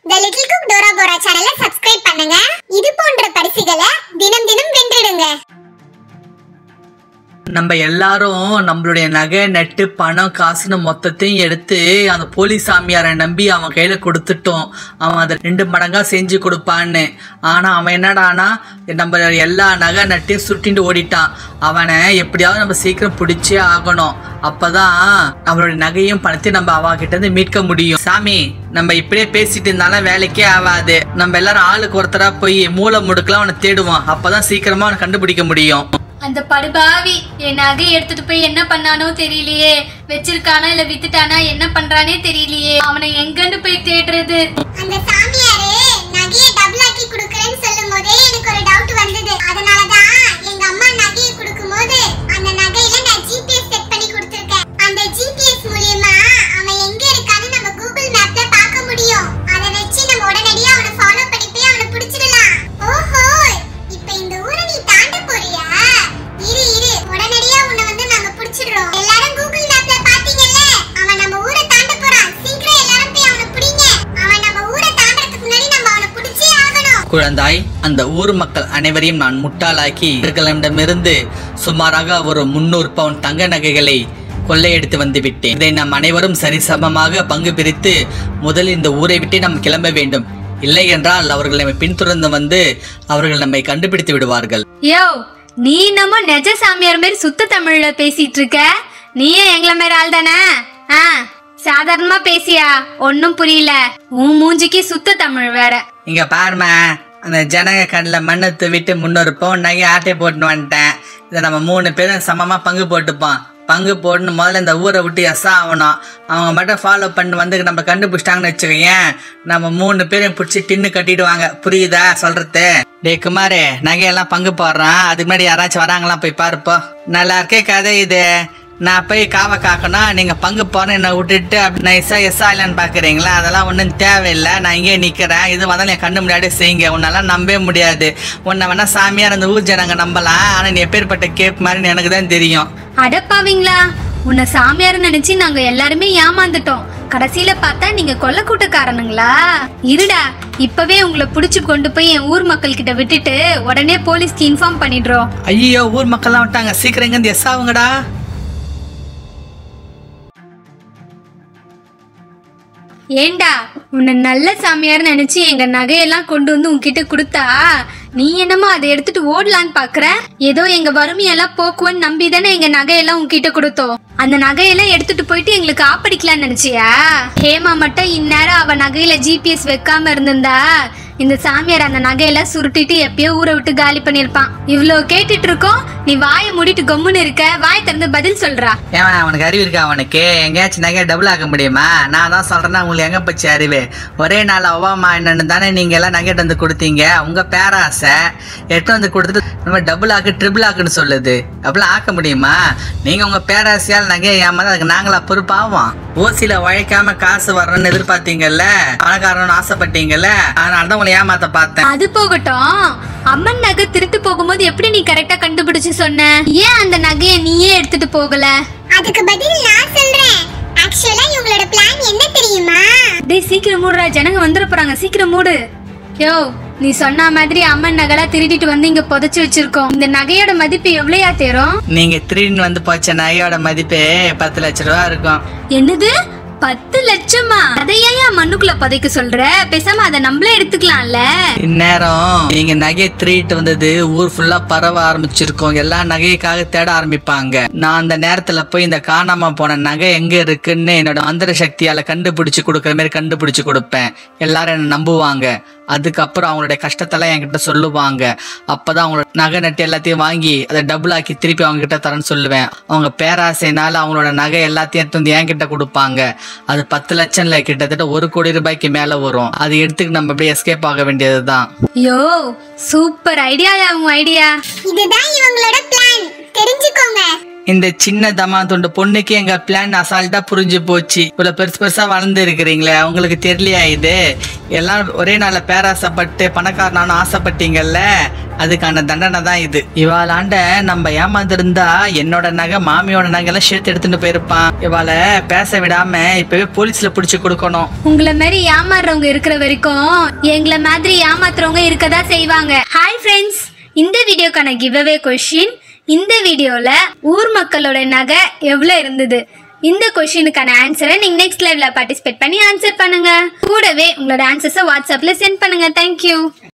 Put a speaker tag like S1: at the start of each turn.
S1: த little cook Dora Bora சேனலை subscribe பண்ணுங்க இது போன்ற பரிசுகளை தினம் தினம் வென்றிடுங்க
S2: நம்ம எல்லாரும் நம்மளுடைய நகை நட்டு பணம் காசுன்னு மொத்தத்தையும் எடுத்து அந்த போலீஸ் சாமியாரை நம்பி அவன் கையில கொடுத்துட்டோம் அவன் அதை ரெண்டு மடங்கா செஞ்சு கொடுப்பான்னு ஆனா அவன் என்னடானா நம்ம எல்லா நகை நட்டையும் சுட்டிட்டு ஓடிட்டான் அவனை எப்படியாவது நம்ம சீக்கிரம் பிடிச்சே ஆகணும் அப்பதான் அவனுடைய நகையும் பணத்தையும் நம்ம அவ கிட்ட இருந்து மீட்க முடியும் சாமி நம்ம இப்படியே பேசிட்டு இருந்தாலும் வேலைக்கே ஆகாது நம்ம எல்லாரும் ஆளுக்கு ஒருத்தரா போய் மூளை முடுக்கலாம் அவனை தேடுவோம் அப்பதான் சீக்கிரமா அவனை கண்டுபிடிக்க முடியும்
S3: அந்த படுபாவி என் நகை எடுத்துட்டு போய் என்ன பண்ணானோ தெரியலையே வச்சிருக்கானா இல்ல வித்துட்டானா என்ன பண்றானே தெரியலையே அவனை எங்கன்னு போய் தேடுறது
S1: அந்த சாமியாரு நகையை டபுள் ஆக்கி கொடுக்கறேன்னு சொல்லும் போதே எனக்கு ஒரு டவுட் வந்தது அதனாலதான் எங்க அம்மா நகையை கொடுக்கும்போது அந்த நகையில நான் ஜிபிஎஸ் செட் பண்ணி கொடுத்திருக்கேன் அந்த ஜிபிஎஸ் மூலியமா அவன் எங்க இருக்கான்னு நம்ம கூகுள் மேப்ல பார்க்க முடியும் அதை வச்சு நம்ம உடனடியா அவனை ஃபாலோ பண்ணி போய் அவனை பிடிச்சிடலாம் ஓஹோ இப்போ இந்த ஊரை நீ தாண்ட போறியா இரு இரு உடனடியா உன்னை வந்து நாங்க பிடிச்சிடுறோம் எல்லாரும் கூகுள் மேப்ல பாத்தீங்கல்ல அவன் நம்ம ஊரை தாண்ட போறான் சீக்கிரம் எல்லாரும் போய் அவனை பிடிங்க அவன் நம்ம ஊரை தாண்டறதுக்கு முன்னாடி நம்ம அவனை பிடிச்சே ஆகணும்
S2: குழந்தாய் அந்த ஊர் மக்கள் அனைவரையும் நான் முட்டாளாக்கி இவர்களிடமிருந்து சுமாராக ஒரு முன்னூறு பவுன் தங்க நகைகளை கொள்ளையடித்து வந்து விட்டேன் இதை நாம் அனைவரும் சரிசமமாக பங்கு பிரித்து முதலில் இந்த ஊரை விட்டு நாம் கிளம்ப வேண்டும் இல்லை என்றால் அவர்கள் நம்மை பின்தொடர்ந்து வந்து அவர்கள் நம்மை கண்டுபிடித்து விடுவார்கள்
S3: யோ நீ என்னமோ நெஜ சாமியார் மாதிரி சுத்த தமிழ்ல பேசிட்டு இருக்க நீயும் எங்கள மாதிரி ஆள் தானே ஆ சாதாரணமா பேசியா ஒன்னும் புரியல உன் மூஞ்சிக்கு சுத்த தமிழ் வேற
S2: இங்க பாருமா அந்த ஜனங்க கண்ணில் மண்ணத்து விட்டு முன்னூறு பவுன் நகை ஆட்டை போட்டுன்னு வந்துட்டேன் இதை நம்ம மூணு பேரும் சமமாக பங்கு போட்டுப்போம் பங்கு போட்டுன்னு முதல்ல இந்த ஊரை விட்டு எஸ் ஆகணும் அவங்க மட்டும் ஃபாலோ பண்ணி வந்து நம்ம கண்டுபிடிச்சிட்டாங்கன்னு வச்சுக்கோயேன் நம்ம மூணு பேரையும் பிடிச்சி டின்னு கட்டிடுவாங்க புரியுதா சொல்றது டேய் குமாரே நகையெல்லாம் பங்கு போடுறான் அதுக்கு முன்னாடி யாராச்சும் வராங்களா போய் பாருப்போ நல்லா இருக்கே கதை இது நான் போய் காவை காக்கணும் நீங்க பங்கு போன என்னை விட்டுட்டு அப்படி நைஸா எஸ்ஸா இல்லைன்னு பாக்குறீங்களா அதெல்லாம் ஒன்றும் தேவையில்லை நான் இங்கேயே நிக்கிறேன் இது வந்தாலும் என் கண்ணு முன்னாடியே செய்யுங்க உன்னெல்லாம் நம்பவே முடியாது உன்னை வேணா சாமியார் அந்த ஊர் ஜனங்க நம்பலாம் ஆனா நீ எப்பேற்பட்ட கேப் மாதிரின்னு எனக்கு தான் தெரியும்
S3: அடப்பாவீங்களா உன்னை சாமியார் நினைச்சு நாங்க எல்லாருமே ஏமாந்துட்டோம் கடைசியில பார்த்தா நீங்க கொல்ல கூட்டக்காரனுங்களா இருடா இப்பவே உங்களை புடிச்சு கொண்டு போய் என் ஊர் மக்கள் கிட்ட விட்டுட்டு உடனே போலீஸ்க்கு இன்ஃபார்ம் பண்ணிடுறோம்
S2: ஐயோ ஊர் மக்கள்லாம் விட்டாங்க சீக்கிரம் இங்க எஸ் ஆகுங்கடா
S3: ஏண்டா உன்னை நல்ல சாமியார் நினைச்சு எங்க நகையெல்லாம் கொண்டு வந்து உன்கிட்ட கொடுத்தா நீ என்னமோ அதை எடுத்துட்டு ஓடலான்னு பாக்குற ஏதோ எங்க வறுமையெல்லாம் போக்குவன்னு நம்பி தானே எங்க நகையெல்லாம் உன்கிட்ட கொடுத்தோம் அந்த நகையெல்லாம் எடுத்துட்டு போயிட்டு எங்களுக்கு ஆப்படிக்கலாம்னு நினைச்சியா ஹேமா மட்டும் இந்நேரம் அவ நகையில ஜிபிஎஸ் வைக்காம இருந்திருந்தா இந்த சாமியார் அந்த நகையெல்லாம் சுருட்டிட்டு எப்பயோ ஊரை விட்டு காலி பண்ணிருப்பான் இவ்ளோ கேட்டுட்டு இருக்கோம் நீ வாயை மூடிட்டு கம்முன்னு இருக்க வாயை திறந்து பதில் சொல்றா
S2: ஏன் அவனுக்கு அறிவு இருக்கா அவனுக்கு எங்கேயாச்சும் நகையை டபுள் ஆக்க முடியுமா நான் தான் சொல்றேன்னா உங்களுக்கு எங்க போச்சு அறிவு ஒரே நாள் ஒவ்வாமா என்னன்னு தானே நீங்க எல்லாம் நகைட்டு வந்து கொடுத்தீங்க உங்க பேராசை எட்டு வந்து கொடுத்துட்டு நம்ம டபுள் ஆக்கு ட்ரிபிள் ஆக்குன்னு சொல்லுது அப்படிலாம் ஆக்க முடியுமா நீங்க உங்க பேராசையால் நகையை ஏமாத அதுக்கு நாங்களா பொறுப்பாவோம் ஓசியில உழைக்காம காசு வரணும்னு எதிர்பார்த்தீங்கல்ல பணக்காரன்னு ஆசைப்பட்டீங்கல்ல அதனால தான் உங்களை ஏமாத்த பார்த்தேன்
S3: அது போகட்டும் அம்மன் நகை திருட்டு போகும்போது எப்படி நீ கரெக்டா கண்டுபிடிச்சு சொன்ன ஏன் அந்த நகையை நீயே எடுத்துட்டு போகல
S1: அதுக்கு பதில் நான் சொல்றேன் ஆக்சுவலா இவங்களோட பிளான் என்ன தெரியுமா
S3: டேய் சீக்கிரம் மூடுறா ஜனங்க வந்துட போறாங்க சீக்கிரம் மூடு யோ நீ சொன்ன மாதிரி அம்மன் நகைலாம் திருடிட்டு வந்து இங்க புதைச்சு வச்சிருக்கோம் இந்த நகையோட மதிப்பு எவ்வளோயா தேரும்
S2: நீங்க திருடின்னு வந்து போச்ச நகையோட மதிப்பே பத்து லட்ச ரூபா இருக்கும்
S3: என்னது பத்து லட்சமா அதையா மண்ணுக்குள்ள புதைக்க சொல்ற பேசாம அதை நம்மளே எடுத்துக்கலாம்ல
S2: இந்நேரம் நீங்க நகையை திருட்டு வந்தது ஊர் ஃபுல்லா பரவ ஆரம்பிச்சிருக்கோம் எல்லா நகைக்காக தேட ஆரம்பிப்பாங்க நான் அந்த நேரத்துல போய் இந்த காணாம போன நகை எங்க இருக்குன்னு என்னோட மந்திர சக்தியால கண்டுபிடிச்சு கொடுக்குற மாதிரி கண்டுபிடிச்சு கொடுப்பேன் எல்லாரும் என்ன நம்புவாங்க அதுக்கப்புறம் அவங்களுடைய கஷ்டத்தெல்லாம் என்கிட்ட சொல்லுவாங்க அப்பதான் அவங்களோட நகை நட்டு எல்லாத்தையும் வாங்கி அதை டபுள் ஆக்கி திருப்பி அவங்க கிட்ட தரேன்னு சொல்லுவேன் அவங்க பேராசைனால அவங்களோட நகை எல்லாத்தையும் எடுத்து வந்து என்கிட்ட கொடுப்பாங்க அது பத்து லட்சம் இல்ல கிட்டத்தட்ட ஒரு கோடி ரூபாய்க்கு மேல வரும் அது எடுத்துக்கு நம்ம அப்படியே எஸ்கேப் ஆக வேண்டியதுதான்
S3: யோ சூப்பர் ஐடியாயா உன் ஐடியா
S1: இதுதான் இவங்களோட பிளான் தெரிஞ்சுக்கோங்க
S2: இந்த சின்ன தமா தொண்டு பொண்ணுக்கு எங்க பிளான் அசால்ட்டா புரிஞ்சு போச்சு இவ்வளவு பெருசு பெருசா வளர்ந்து இருக்கிறீங்களே உங்களுக்கு தெரியலையா இது எல்லாம் ஒரே நாள்ல பேராசைப்பட்டு பணக்காரனானு ஆசைப்பட்டீங்கல்ல அதுக்கான தண்டனை தான் இது இவாளாண்ட நம்ம ஏமாந்துருந்தா என்னோட நகை மாமியோட நகை எல்லாம் சேர்த்து எடுத்துட்டு போயிருப்பான் இவாளை பேச விடாம இப்பவே போலீஸ்ல புடிச்சு கொடுக்கணும்
S3: உங்களை மாதிரி ஏமாறுறவங்க இருக்கிற வரைக்கும் எங்களை மாதிரி ஏமாத்துறவங்க இருக்கதா செய்வாங்க ஹாய் ஃப்ரெண்ட்ஸ் இந்த வீடியோக்கான கிவ்அவே கொஷின் இந்த வீடியோல ஊர் மக்களோட நகை எவ்வளோ இருந்தது இந்த கொஷினுக்கான ஆன்சரை நீங்க நெக்ஸ்ட் லைவ்ல பார்ட்டிசிபேட் பண்ணி ஆன்சர் பண்ணுங்க கூடவே உங்களோட ஆன்சர்ஸை வாட்ஸ்அப்ல சென்ட் பண்ணுங்க தேங்க்யூ